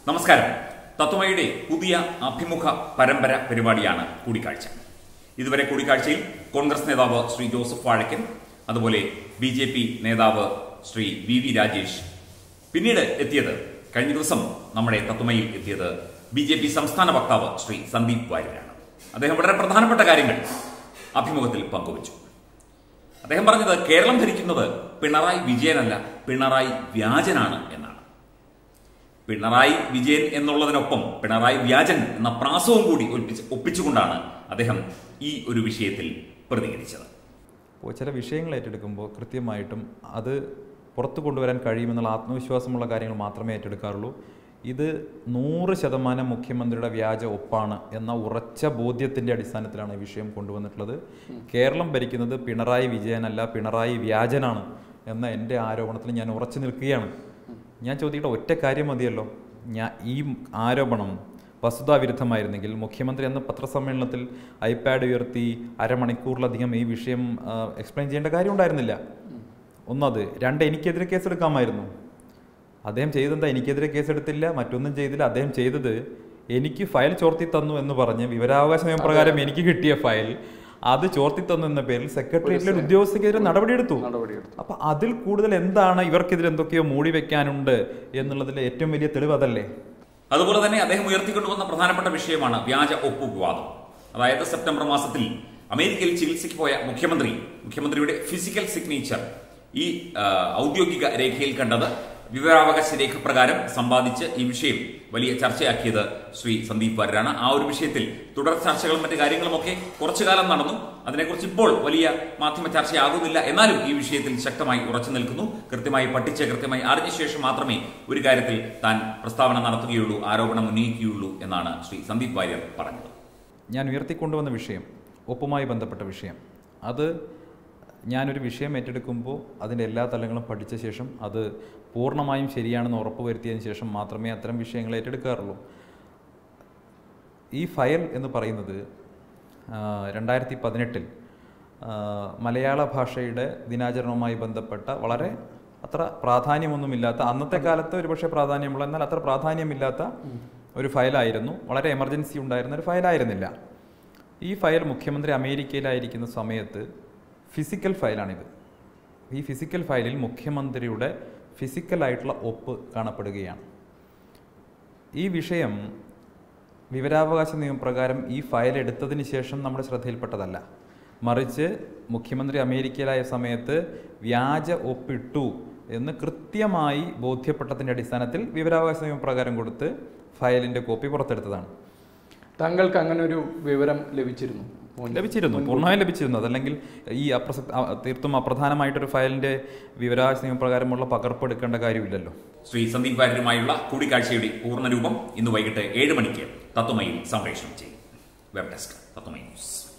നമസ്കാരം തത്വമയുടെ പുതിയ അഭിമുഖ പരമ്പര പരിപാടിയാണ് കൂടിക്കാഴ്ച ഇതുവരെ കൂടിക്കാഴ്ചയിൽ കോൺഗ്രസ് നേതാവ് ശ്രീ ജോസഫ് വാഴക്കൻ അതുപോലെ ബി ജെ പി നേതാവ് ശ്രീ വി വി രാജേഷ് പിന്നീട് എത്തിയത് കഴിഞ്ഞ ദിവസം നമ്മുടെ തത്വമയിൽ എത്തിയത് ബി ജെ പി സംസ്ഥാന വക്താവ് ശ്രീ സന്ദീപ് വാര്യരാണ് അദ്ദേഹം വളരെ പ്രധാനപ്പെട്ട കാര്യങ്ങൾ അഭിമുഖത്തിൽ പങ്കുവച്ചു അദ്ദേഹം പറഞ്ഞത് കേരളം ഭരിക്കുന്നത് പിണറായി വിജയനല്ല പിണറായി വ്യാജനാണ് എന്നാണ് പിണറായി വിജയൻ എന്നുള്ളതിനൊപ്പം പിണറായി വ്യാജൻ എന്ന പ്രാസവും കൂടി ഒൽപ്പിച്ച് ഒപ്പിച്ചുകൊണ്ടാണ് അദ്ദേഹം ഈ ഒരു വിഷയത്തിൽ പ്രതികരിച്ചത് അപ്പോൾ ചില വിഷയങ്ങൾ ഏറ്റെടുക്കുമ്പോൾ കൃത്യമായിട്ടും അത് പുറത്തു കൊണ്ടുവരാൻ കഴിയുമെന്നുള്ള ആത്മവിശ്വാസമുള്ള കാര്യങ്ങൾ മാത്രമേ ഏറ്റെടുക്കാറുള്ളൂ ഇത് നൂറ് ശതമാനം മുഖ്യമന്ത്രിയുടെ വ്യാജ ഒപ്പാണ് എന്ന ഉറച്ച ബോധ്യത്തിൻ്റെ അടിസ്ഥാനത്തിലാണ് ഈ വിഷയം കൊണ്ടുവന്നിട്ടുള്ളത് കേരളം ഭരിക്കുന്നത് പിണറായി വിജയനല്ല പിണറായി വ്യാജനാണ് എന്ന എൻ്റെ ആരോപണത്തിൽ ഞാൻ ഉറച്ചു നിൽക്കുകയാണ് ഞാൻ ചോദിക്കട്ടെ ഒറ്റ കാര്യം മതിയല്ലോ ഞാൻ ഈ ആരോപണം വസ്തുതാവിരുദ്ധമായിരുന്നെങ്കിൽ മുഖ്യമന്ത്രി എന്ന പത്രസമ്മേളനത്തിൽ ഐപാഡ് ഉയർത്തി അരമണിക്കൂറിലധികം ഈ വിഷയം എക്സ്പ്ലെയിൻ ചെയ്യേണ്ട കാര്യം ഉണ്ടായിരുന്നില്ല ഒന്നത് രണ്ട് എനിക്കെതിരെ കേസെടുക്കാമായിരുന്നു അദ്ദേഹം ചെയ്തെന്താ എനിക്കെതിരെ കേസെടുത്തില്ല മറ്റൊന്നും ചെയ്തില്ല അദ്ദേഹം ചെയ്തത് എനിക്ക് ഫയൽ ചോർത്തി തന്നു എന്ന് പറഞ്ഞ് വിവരാവകാശ നിയമപ്രകാരം എനിക്ക് കിട്ടിയ ഫയൽ അത് ചോർത്തി തന്നു എന്ന പേരിൽ സെക്രട്ടേറിയറ്റിലെ എടുത്തു നടപടിയെടുത്തു നടപടിയെടുത്തു അപ്പൊ അതിൽ കൂടുതൽ എന്താണ് ഇവർക്കെതിരെ എന്തൊക്കെയോ മൂടി വെക്കാനുണ്ട് എന്നുള്ളതിലെ ഏറ്റവും വലിയ തെളിവ് അതല്ലേ അതുപോലെ തന്നെ അദ്ദേഹം ഉയർത്തിക്കൊണ്ടുവന്ന പ്രധാനപ്പെട്ട വിഷയമാണ് വ്യാജ ഒപ്പ് വിവാദം അതായത് സെപ്റ്റംബർ മാസത്തിൽ അമേരിക്കയിൽ ചികിത്സയ്ക്ക് പോയ മുഖ്യമന്ത്രി മുഖ്യമന്ത്രിയുടെ ഫിസിക്കൽ സിഗ്നേച്ചർ ഈ ആ, ഔദ്യോഗിക രേഖയിൽ കണ്ടത് വിവരാവകാശ രേഖ പ്രകാരം സമ്പാദിച്ച് ഈ വിഷയം വലിയ ചർച്ചയാക്കിയത് ശ്രീ സന്ദീപ് വാര്യരാണ് ആ ഒരു വിഷയത്തിൽ തുടർ ചർച്ചകളും മറ്റു കാര്യങ്ങളുമൊക്കെ കുറച്ചു കാലം നടന്നു അതിനെക്കുറിച്ച് ഇപ്പോൾ വലിയ മാധ്യമ ചർച്ചയാകുന്നില്ല എന്നാലും ഈ വിഷയത്തിൽ ശക്തമായി ഉറച്ചു നിൽക്കുന്നു കൃത്യമായി പഠിച്ച് കൃത്യമായി അറിഞ്ഞ ശേഷം മാത്രമേ ഒരു കാര്യത്തിൽ താൻ പ്രസ്താവന നടത്തുകയുള്ളൂ ആരോപണം ഉന്നയിക്കുകയുള്ളൂ എന്നാണ് ശ്രീ സന്ദീപ് വാര്യർ പറഞ്ഞത് ഞാൻ ഉയർത്തിക്കൊണ്ടുവന്ന വിഷയം ഒപ്പുമായി ബന്ധപ്പെട്ട വിഷയം അത് ഞാനൊരു വിഷയം ഏറ്റെടുക്കുമ്പോൾ അതിൻ്റെ എല്ലാ തലങ്ങളും പഠിച്ച ശേഷം അത് പൂർണ്ണമായും ശരിയാണെന്ന് ഉറപ്പുവരുത്തിയതിന് ശേഷം മാത്രമേ അത്തരം വിഷയങ്ങൾ ഏറ്റെടുക്കാറുള്ളൂ ഈ ഫയൽ എന്ന് പറയുന്നത് ആ, രണ്ടായിരത്തി പതിനെട്ടിൽ ആ, മലയാള ഭാഷയുടെ ദിനാചരണവുമായി ബന്ധപ്പെട്ട വളരെ അത്ര പ്രാധാന്യമൊന്നുമില്ലാത്ത അന്നത്തെ കാലത്ത് ഒരുപക്ഷെ പ്രാധാന്യമുള്ള എന്നാൽ അത്ര പ്രാധാന്യമില്ലാത്ത ഒരു ഫയലായിരുന്നു വളരെ എമർജൻസി ഉണ്ടായിരുന്ന ഒരു ഫയലായിരുന്നില്ല ഈ ഫയൽ മുഖ്യമന്ത്രി അമേരിക്കയിലായിരിക്കുന്ന സമയത്ത് ഫിസിക്കൽ ഫയലാണിത് ഈ ഫിസിക്കൽ ഫയലിൽ മുഖ്യമന്ത്രിയുടെ ഫിസിക്കലായിട്ടുള്ള ഒപ്പ് കാണപ്പെടുകയാണ് ഈ വിഷയം വിവരാവകാശ നിയമപ്രകാരം ഈ ഫയൽ എടുത്തതിന് ശേഷം നമ്മുടെ ശ്രദ്ധയിൽപ്പെട്ടതല്ല മറിച്ച് മുഖ്യമന്ത്രി അമേരിക്കയിലായ സമയത്ത് വ്യാജ ഒപ്പിട്ടു എന്ന് കൃത്യമായി ബോധ്യപ്പെട്ടതിൻ്റെ അടിസ്ഥാനത്തിൽ വിവരാവകാശ നിയമപ്രകാരം കൊടുത്ത് ഫയലിൻ്റെ കോപ്പി പുറത്തെടുത്തതാണ് താങ്കൾക്ക് അങ്ങനെ ഒരു വിവരം ലഭിച്ചിരുന്നു മുൻ- ലഭിച്ചിരുന്നു പൂർണ്ണമായും ലഭിച്ചിരുന്നു അതല്ലെങ്കിൽ ഈ അപ്രസ അ- തീർത്തും അപ്രധാനമായിട്ടൊരു ഫയലിൻ്റെ വിവരാവകാശ നിയമപ്രകാരമുള്ള പകർപ്പ് എടുക്കേണ്ട കാര്യമില്ലല്ലോ ശ്രീ സന്ദീപ് വാര്യരുമായുള്ള കൂടിക്കാഴ്ചയുടെ പൂർണ്ണരൂപം ഇന്ന് വൈകിട്ട് ഏഴ് മണിക്ക് തത്വമയിൽ സംപ്രേഷണം ചെയ്യും വെബ് ഡെസ്ക് തത്വമൈ ന്യൂസ്